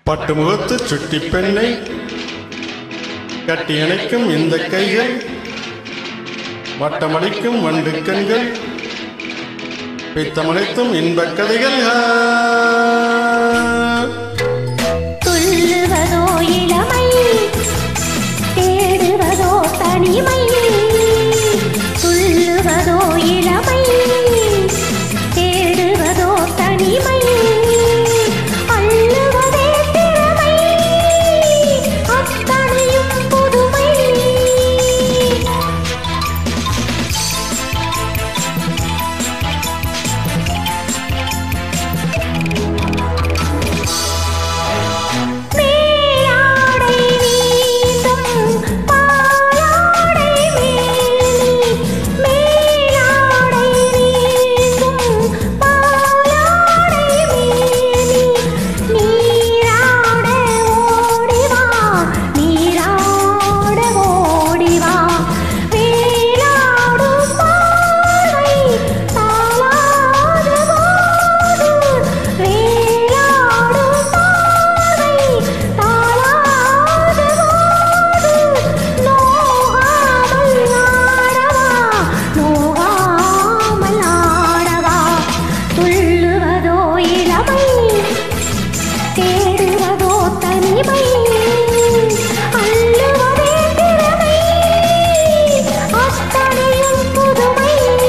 பட்டு முகத்து சுட்டி பெண்ணை கட்டி அணைக்கும் இந்த கைகள் வட்டமடிக்கும் வண்டு கண்கள் பித்தமடைத்தும் இன்பக் கதைகள் ஆ. துள்ளுவதோ இளமை தேடுவதோ தனிமை துள்ளுவதோ இளமை தேடுவதோ தனிமை அள்ளுவதே திறமை அத்தனையும் புதுமை மேலாடை நீந்தும் பாலாடை மேனி மேலாடை நீந்தும் பாலாடை மேனி நீராட ஓடிவா நீராட ஓடிவா வேலாடும் பார்வை தாளாத போது வேலாடும் பார்வை தாளாத போது நோகாமல் ஆடவா நோகாமல் ஆடவா துள்ளுவதோ இளமை தேடுவதோ தனிமை அள்ளுவதே திறமை அத்தனையும் புதுமை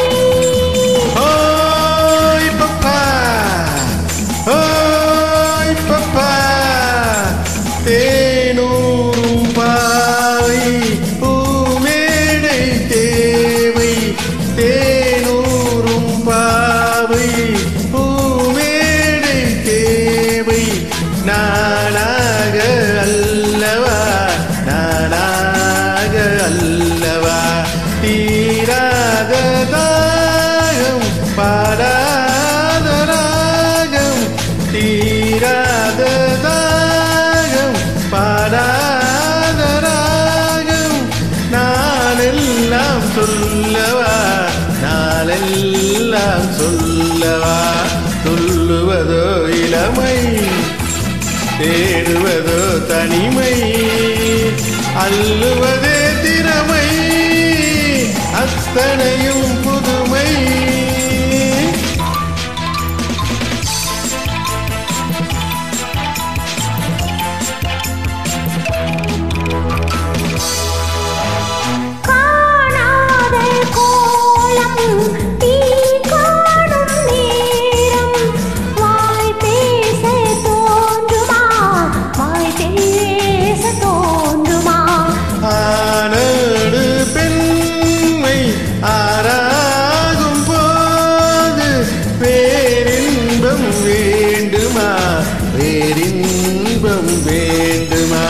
ஓய் பப்பா ஓய் பப்பா தேனூரும் பாவை பூமேடை தேவை தேனூரும் பாவை பூமேடை தேவை நானாக அல்லவா நானாக அல்லவா தீராத தாகம் பாடாத ராகம் தீராத தாகம் பாடாத ராகம் நாளெல்லாம் சொல்லவா நாளெல்லாம் சொல்லவா துள்ளுவதோ இளமை தேடுவதோ தனிமை அள்ளுவதே திறமை அத்தனையும் புதுமை காணாத கோலம் தீ காணும் நேரம் வாய் பேச தோன்றுமா வாய் பேச தோன்றுமா ஆனடு பெண்மை ஆராகும் போது பேரின்பம் வேண்டுமா பேரின்பம் வேண்டுமா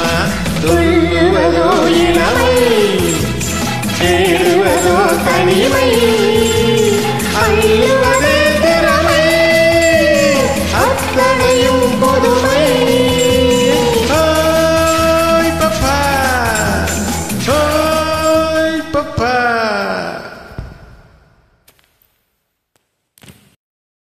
துள்ளுவதோ இளமை தேடுவதோ தனிமை